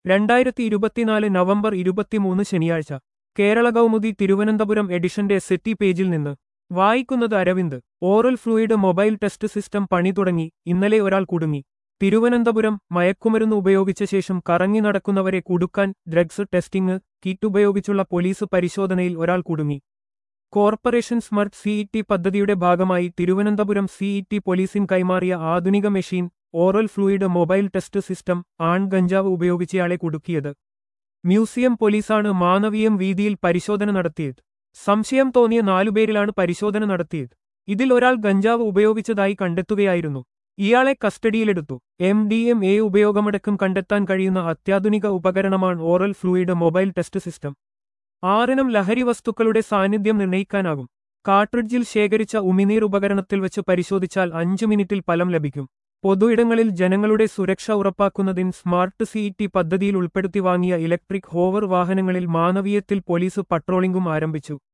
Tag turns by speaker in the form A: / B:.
A: രണ്ടായിരത്തി ഇരുപത്തിനാല് നവംബർ ഇരുപത്തിമൂന്ന് ശനിയാഴ്ച കേരള കൗമുദി തിരുവനന്തപുരം എഡിഷന്റെ സെറ്റി പേജിൽ നിന്ന് വായിക്കുന്നത് Aravind oral fluid mobile test system പണി തുടങ്ങി ഇന്നലെ ഒരാൾ കുടുങ്ങി തിരുവനന്തപുരം മയക്കുമരുന്ന് ഉപയോഗിച്ച ശേഷം കറങ്ങി നടക്കുന്നവരെ കുടുക്കാൻ ഡ്രഗ്സ് ടെസ്റ്റിംഗ് കിറ്റ് ഉപയോഗിച്ചുള്ള പോലീസ് പരിശോധനയിൽ ഒരാൾ കുടുങ്ങി കോർപ്പറേഷൻ സ്മർട്ട് സിഇടി പദ്ധതിയുടെ ഭാഗമായി തിരുവനന്തപുരം സിഇടി പോലീസിന് കൈമാറിയ ആധുനിക machine oral fluid mobile test system ആൺ ഗഞ്ചാവ് ഉപയോഗിച്ചയാളെ കുടുക്കിയത് മ്യൂസിയം പോലീസാണ് മാനവീയം വീതിയിൽ പരിശോധന നടത്തിയത് സംശയം തോന്നിയ നാലുപേരിലാണ് പരിശോധന നടത്തിയത് ഇതിൽ ഒരാൾ ഗഞ്ചാവ് ഉപയോഗിച്ചതായി കണ്ടെത്തുകയായിരുന്നു ഇയാളെ കസ്റ്റഡിയിലെടുത്തു എം ഡി എം എ ഉപയോഗമടക്കം കണ്ടെത്താൻ കഴിയുന്ന അത്യാധുനിക ഉപകരണമാണ് oral fluid mobile test system ആറിനം ലഹരി വസ്തുക്കളുടെ സാന്നിധ്യം നിർണ്ണയിക്കാനാകും കാർട്രിഡ്ജിൽ ശേഖരിച്ച ഉമിനീർ ഉപകരണത്തിൽ വെച്ച് പരിശോധിച്ചാൽ അഞ്ചു മിനിറ്റിൽ ഫലം ലഭിക്കും പൊതുയിടങ്ങളിൽ ജനങ്ങളുടെ സുരക്ഷ ഉറപ്പാക്കുന്നതിന് സ്മാർട്ട് സിഇടി പദ്ധതിയിൽ ഉൾപ്പെടുത്തി വാങ്ങിയ ഇലക്ട്രിക് ഹോവർ വാഹനങ്ങളിൽ മാനവീയത്തിൽ പോലീസ് പട്രോളിംഗും ആരംഭിച്ചു